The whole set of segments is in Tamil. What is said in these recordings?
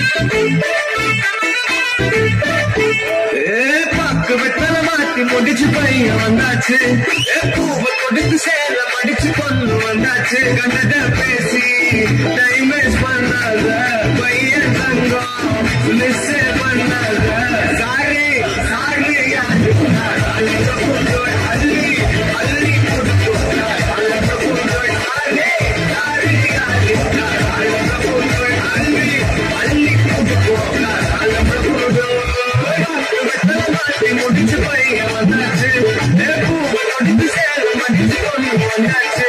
ஏ பாக்கு வெத்தல மாத்தி முடிச்சு பையன் வந்தாச்சு ஏ பூவை கொடுத்து சேர மடிச்சு கொண்டு வந்தாச்சு கண்டத பேசி டைம் வேஸ்ட் பண்ணாத பையன் தங்கம் மிஸ் பண்ணாத சாரி சாரி அள்ளி அள்ளி அள்ளி கொடுத்து அள்ளி சாரி சாரி அள்ளி அள்ளி அள்ளி கொடுத்து முடிச்சு பையன் வந்தாச்சு ஏ பூவை கொடுத்து சேர மடிச்சு கொண்டு வந்தாச்சு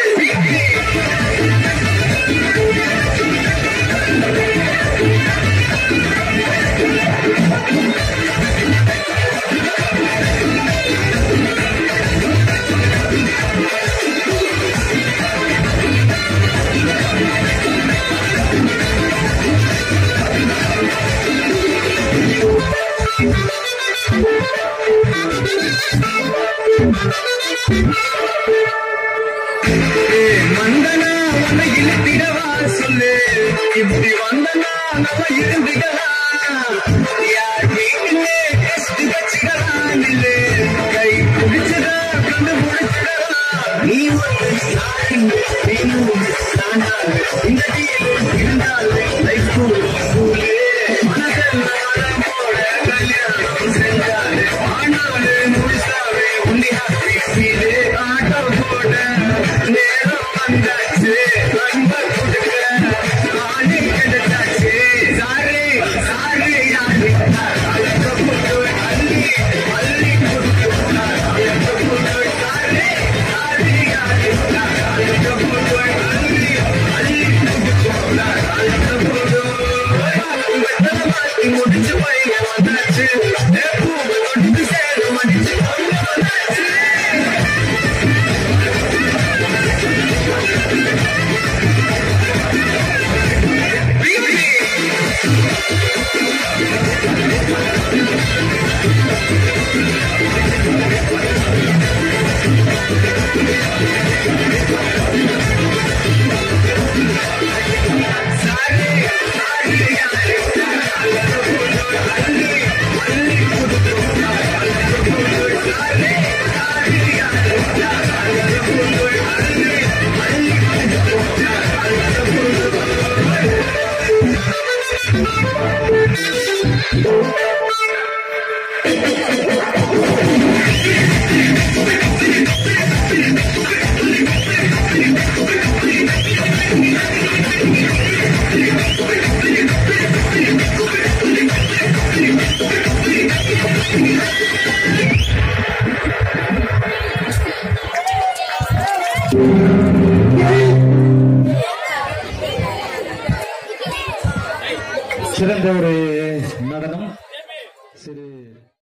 ஏய், மந்தனா உன்னை இழுத்திடவா சொல்லு இப்படி வந்தனா நம்ம இருந்துடலாம் யார் வீட்டிலே டெஸ்ட் வச்சுக்கலாம் இல்லு கை பிடிச்சதா கண்டு முடிச்சிடலாம் நீ ஒரு சாரி நீயும் நானாக இந்த டீலும் இருந்தால் லைஃப் ஸ்கூலே மனதெல்லாம் போட கல்யாணம் செஞ்சாலே ஆனாலே முழுசாவே உன்னை ஹாப்பி ஃபீலே ஆட்டோ போட நேரம் வந்தாச்சு அன்ப கொடுக்க நானே கிடைச்சாச்சு சாரி சாரி யாரு அழக போட்டு அள்ளி அள்ளி கொடுத்து அழக போட்டு சாரி சாரி யாரு அழக போட்டு அள்ளி அள்ளி கொடுத்து அழக போட்டு வெத்தலை மாத்தி முடிச்சு பையன் வந்தாச்சு ஏ பூவை தொட்டு சேர மடிச்சு கொண்டு வந்தாச்சு சிறந்த ஒரு நடனம் சிறு